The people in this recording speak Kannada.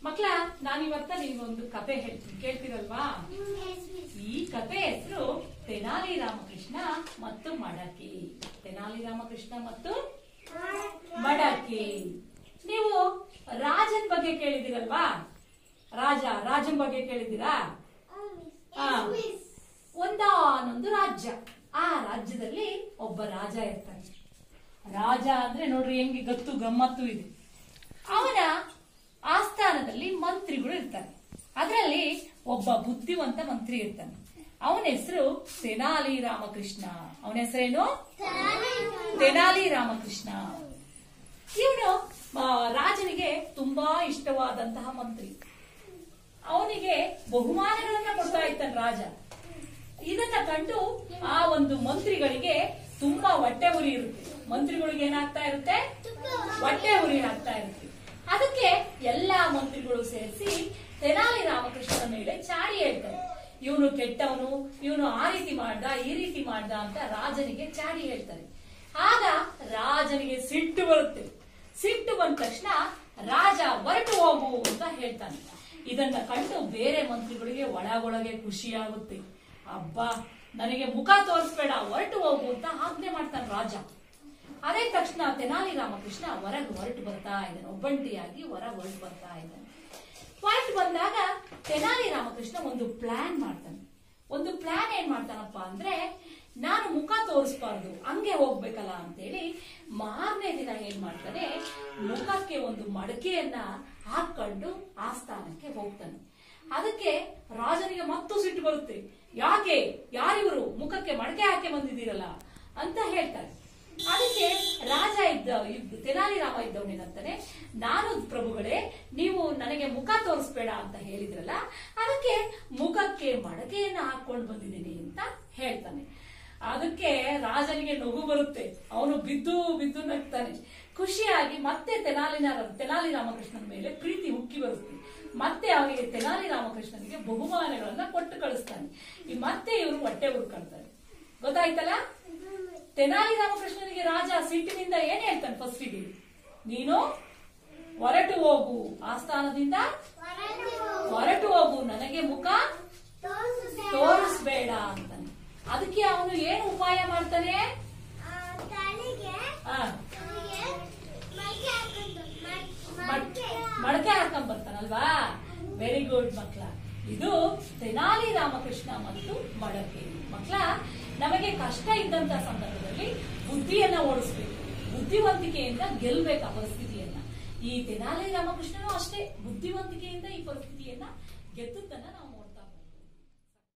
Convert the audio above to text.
ಮಕ್ಳ ನಾನಿವತ್ತ ನಿಮ್ಗೊಂದು ಕತೆ ಹೇಳ್ತೀನಿ ಕೇಳ್ತೀರಲ್ವಾ ಈ ಕತೆ ಹೆಸರು ತೆನಾಲಿ ರಾಮಕೃಷ್ಣ ಮತ್ತು ಮಡಕಿ ತೆನಾಲಿ ರಾಮಕೃಷ್ಣ ಮತ್ತು ಮಡಕಿ ನೀವು ರಾಜನ್ ಬಗ್ಗೆ ಕೇಳಿದಿರಲ್ವಾ ರಾಜ ರಾಜನ್ ಬಗ್ಗೆ ಕೇಳಿದ್ದೀರಾ ಆ. ಒಂದಾನೊಂದು ರಾಜ್ಯ ಆ ರಾಜ್ಯದಲ್ಲಿ ಒಬ್ಬ ರಾಜ ಇರ್ತಾನೆ ರಾಜ ಅಂದ್ರೆ ನೋಡ್ರಿ ಹೆಂಗೆ ಗತ್ತು ಗಮ್ಮತ್ತು ಇದೆ ಅವನ ಆಸ್ಥಾನದಲ್ಲಿ ಮಂತ್ರಿಗಳು ಇರ್ತಾರೆ ಅದರಲ್ಲಿ ಒಬ್ಬ ಬುದ್ಧಿವಂತ ಮಂತ್ರಿ ಇರ್ತಾನೆ ಅವನ ಹೆಸರು ತೆನಾಲಿ ರಾಮಕೃಷ್ಣ ಅವನ ಹೆಸರೇನು ತೆನಾಲಿ ರಾಮಕೃಷ್ಣ ಇವನು ರಾಜನಿಗೆ ತುಂಬಾ ಇಷ್ಟವಾದಂತಹ ಮಂತ್ರಿ ಅವನಿಗೆ ಬಹುಮಾನಗಳನ್ನ ಕೊಡ್ತಾ ಇದ್ದಾನೆ ರಾಜ ಇದನ್ನ ಕಂಡು ಆ ಒಂದು ಮಂತ್ರಿಗಳಿಗೆ ತುಂಬಾ ಹೊಟ್ಟೆ ಉರಿ ಇರುತ್ತೆ ಮಂತ್ರಿಗಳಿಗೆ ಏನಾಗ್ತಾ ಇರುತ್ತೆ ಹೊಟ್ಟೆ ಉರಿ ಆಗ್ತಾ ಇರುತ್ತೆ ಅದಕ್ಕೆ ಎಲ್ಲಾ ಮಂತ್ರಿಗಳು ಸೇರಿಸಿ ತೆನಾಲಿ ರಾಮಕೃಷ್ಣನ ಮೇಲೆ ಚಾಡಿ ಹೇಳ್ತಾರೆ ಇವನು ಕೆಟ್ಟವನು ಇವನು ಆ ರೀತಿ ಮಾಡ್ದ ಈ ರೀತಿ ಮಾಡ್ದ ಅಂತ ರಾಜನಿಗೆ ಚಾಡಿ ಹೇಳ್ತಾರೆ ಆಗ ರಾಜನಿಗೆ ಸಿಟ್ಟು ಬರುತ್ತೆ ಸಿಟ್ಟು ಬಂದ ತಕ್ಷಣ ರಾಜ ಹೊರಟು ಹೋಗು ಅಂತ ಹೇಳ್ತಾನೆ ಇದನ್ನ ಕಂಡು ಬೇರೆ ಮಂತ್ರಿಗಳಿಗೆ ಒಳಗೊಳಗೆ ಖುಷಿಯಾಗುತ್ತೆ ಅಬ್ಬಾ ನನಗೆ ಮುಖ ತೋರಿಸ್ಬೇಡ ಹೊರಟು ಹೋಗು ಅಂತ ಆಜ್ಞೆ ಮಾಡ್ತಾನೆ ರಾಜ ಅದೇ ತಕ್ಷಣ ತೆನಾಲಿ ರಾಮಕೃಷ್ಣ ಹೊರಗೆ ಹೊರಟು ಬರ್ತಾ ಇದ್ದಾನೆ ಒಬ್ಬಂಟಿಯಾಗಿ ಹೊರ ಹೊರಟು ಬರ್ತಾ ಇದ್ದಾನೆ ಹೊರಟು ಬಂದಾಗ ತೆನಾಲಿ ರಾಮಕೃಷ್ಣ ಒಂದು ಪ್ಲಾನ್ ಮಾಡ್ತಾನೆ ಒಂದು ಪ್ಲಾನ್ ಏನ್ ಮಾಡ್ತಾನಪ್ಪ ಅಂದ್ರೆ ನಾನು ಮುಖ ತೋರಿಸ್ಬಾರ್ದು ಹಂಗೆ ಹೋಗ್ಬೇಕಲ್ಲ ಅಂತೇಳಿ ಮಾರನೇ ದಿನ ಏನ್ ಮಾಡ್ತಾನೆ ಮುಖಕ್ಕೆ ಒಂದು ಮಡಕೆಯನ್ನ ಹಾಕೊಂಡು ಆಸ್ಥಾನಕ್ಕೆ ಹೋಗ್ತಾನೆ ಅದಕ್ಕೆ ರಾಜನಿಗೆ ಮತ್ತೂ ಸಿಟ್ಟು ಬರುತ್ತೆ ಯಾಕೆ ಯಾರಿವರು ಮುಖಕ್ಕೆ ಮಡಕೆ ಹಾಕಿ ಬಂದಿದ್ದೀರಲ್ಲ ಅಂತ ಹೇಳ್ತಾರೆ ಅದಕ್ಕೆ ರಾಜ ಇದ್ದ ಇದ್ದ- ತೆನಾಲಿ ರಾಮ ಇದ್ದವನೇನಂತಾನೆ ನಾನು ಪ್ರಭುಗಳೇ ನೀವು ನನಗೆ ಮುಖ ತೋರಿಸ್ಬೇಡ ಅಂತ ಹೇಳಿದ್ರಲ್ಲ ಅದಕ್ಕೆ ಮುಖಕ್ಕೆ ಮಡಕೆಯನ್ನ ಹಾಕೊಂಡು ಬಂದಿದ್ದೀನಿ ಅಂತ ಹೇಳ್ತಾನೆ ಅದಕ್ಕೆ ರಾಜನಿಗೆ ನಗು ಬರುತ್ತೆ ಅವನು ಬಿದ್ದು ಬಿದ್ದು ನಗ್ತಾನೆ ಖುಷಿಯಾಗಿ ಮತ್ತೆ ತೆನಾಲಿನ ತೆನಾಲಿ ರಾಮಕೃಷ್ಣನ ಮೇಲೆ ಪ್ರೀತಿ ಉಕ್ಕಿ ಬರುತ್ತೆ ಮತ್ತೆ ಅವನಿಗೆ ತೆನಾಲಿ ರಾಮಕೃಷ್ಣನಿಗೆ ಬಹುಮಾನಗಳನ್ನ ಕೊಟ್ಟು ಕಳಿಸ್ತಾನೆ ಈ ಮತ್ತೆ ಇವರು ಹೊಟ್ಟೆ ಹುಡ್ಕೊಳ್ತಾರೆ ಗೊತ್ತಾಯ್ತಲ್ಲ ತೆನಾಲಿ ರಾಮಕೃಷ್ಣನಿಗೆ ರಾಜ ಸಿಟ್ಟಿನಿಂದ ಏನ್ ಹೇಳ್ತಾನೆ ಫಸ್ಟಿಗೆ ನೀನು ಹೊರಟು ಹೋಗು ಆಸ್ಥಾನದಿಂದ ಹೊರಟು ಹೋಗು ನನಗೆ ಮುಖ ತೋರಿಸ್ಬೇಡ ಅಂತಾನೆ ಅದಕ್ಕೆ ಅವನು ಏನು ಉಪಾಯ ಮಾಡ್ತಾನೆ ಆ, ಮಡಕೆ ಹಾಕೊಂಡ್ ಬರ್ತಾನಲ್ವಾ ವೆರಿ ಗುಡ್ ಮಕ್ಳ ಇದು ತೆನಾಲಿ ರಾಮಕೃಷ್ಣ ಮತ್ತು ಮಡಕೆ ಮಕ್ಳ ನಮಗೆ ಕಷ್ಟ ಇದ್ದಂತ ಸಂದರ್ಭದಲ್ಲಿ ಬುದ್ಧಿಯನ್ನ ಓಡಿಸ್ಬೇಕು ಬುದ್ಧಿವಂತಿಕೆಯಿಂದ ಗೆಲ್ಬೇಕು ಆ ಪರಿಸ್ಥಿತಿಯನ್ನ ಈ ತೆನಾಲಿ ರಾಮಕೃಷ್ಣನು ಅಷ್ಟೇ ಬುದ್ಧಿವಂತಿಕೆಯಿಂದ ಈ ಪರಿಸ್ಥಿತಿಯನ್ನ ಗೆದ್ದದ್ದನ್ನ ನಾವು ನೋಡ್ತಾ ಹೋಗ್ತೀವಿ